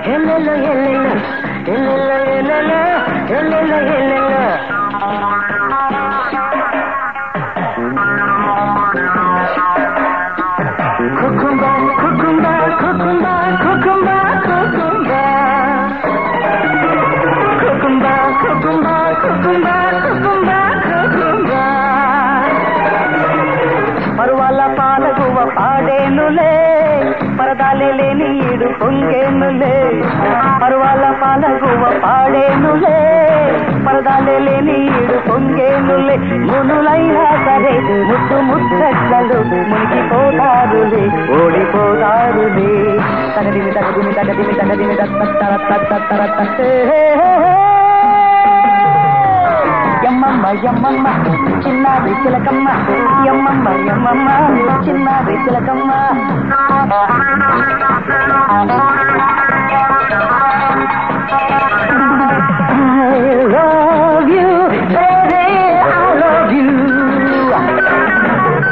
ఎల్లెల్లో ఎల్లెల్లో ఎల్లెల్లో ఎల్లెల్లో ఎల్లెల్లో ఎల్లెల్లో కుకుంబా కుకుంబా కుకుంబా కుకుంబా కుకుంబా కుకుంబా కుకుంబా కుకుంబా కుకుంబా కుకుంబా పరువాల పాలగువ పాడేనులే పరదాలే లేని ఈడు పొంగేనులే పరువాల పాలగువ పాడేనులే పరదాలే లేని ఈడు పొంగేనులే మునులైనా సరే ముద్దు ముద్దట్లు మునిగిపోతారులే ఓడిపోతారులే తగదిమి తగదిమి తగదిమి తగదిమి తత్తర తత్తర తత్తే యమ్మమ్మ యమ్మమ్మ చిన్నారి చిలకమ్మ యమ్మమ్మ యమ్మమ్మ చిన్నారి చిలకమ్మ I love you, baby, I love you.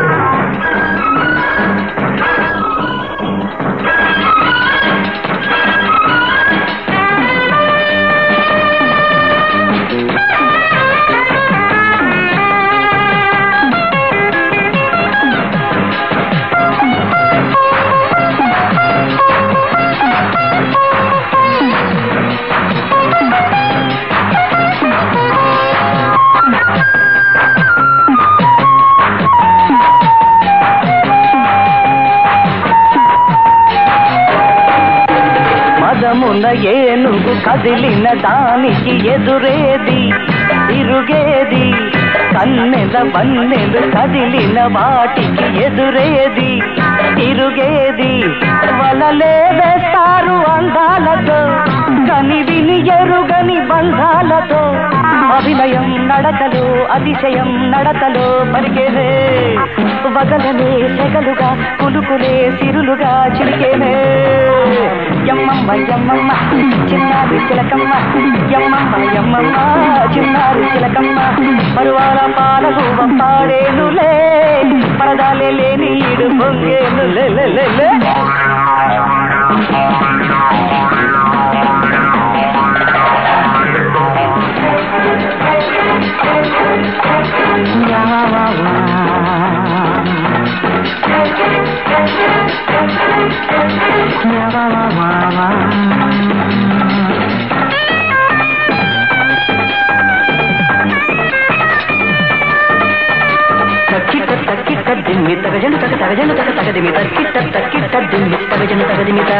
మదమున ఏనుగు కదిలిన దానికి ఎదురేది తిరుగేది కన్నెల వన్నెలు కదిలిన వాటికి ఎదురేది తిరుగేది వలలే వేస్తారు అందాలతో కని విని ఎరుగని బంధాలతో అభినయం నడకలు అతిశయం నడతలో పరిగేదే వగలనే సెగలుగా కులుకులే సిరులుగా చిరికేనే యమ్మమ్మ యమ్మమ్మ చిన్నారి చిలకమ్మ యమ్మమ్మ యమ్మమ్మ చిన్నారి చిలకమ్మ పరువాల పాలగువ పాడేనులే పరదాలే లేని ఈడు పొంగేను లే లే లే లే. యా వా వా. యా వా వా వా వా. తక్కిట తక్కిట దిమ్మి తగజను తగ తగజను తగ తగదిమి తక్కిట తక్కిట దిమ్మి తగజను తగదిమిత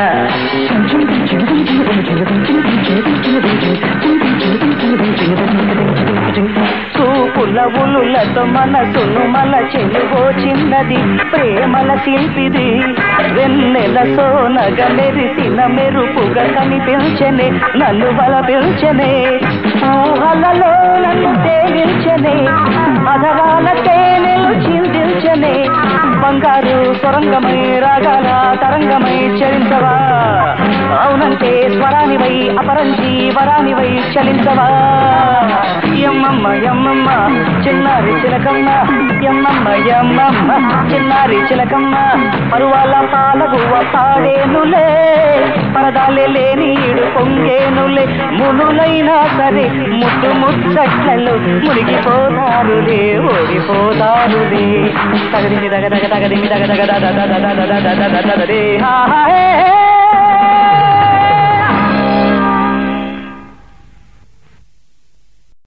చూపుల ఉలులతో మనసును మలచెనువో చిన్నది ప్రేమల శిల్పిది వెన్నెల సోనగ మెరిసిన మెరుపుగా కనిపించనే నన్ను బల పిల్చనే ఊహలలో నన్ను తేలించనే అధరాల తేనెలు చిందించనే బంగారు సొరంగమై రాగాల తరంగమై చరించవా అవునంటే స్వరానివై అపరంజి వరానివై చలించవా ఎమ్మమ్మ ఎమ్మమ్మ చిన్నారి చిలకమ్మ ఎమ్మమ్మ ఎమ్మమ్మ చిన్నారి చిలకమ్మ పరువాల పాలగువ పాడేనులే పరదాలే లేని ఈడు పొంగేనులే మునులైనా సరే ముద్దు ముచ్చట్లలో మునిగిపోతారులే ఓడిపోతారులే తగదిమి దగ దగ తగదిమి దగ దగ దగ దగ దగ దగ దగ దగ దగ దే హా హా హే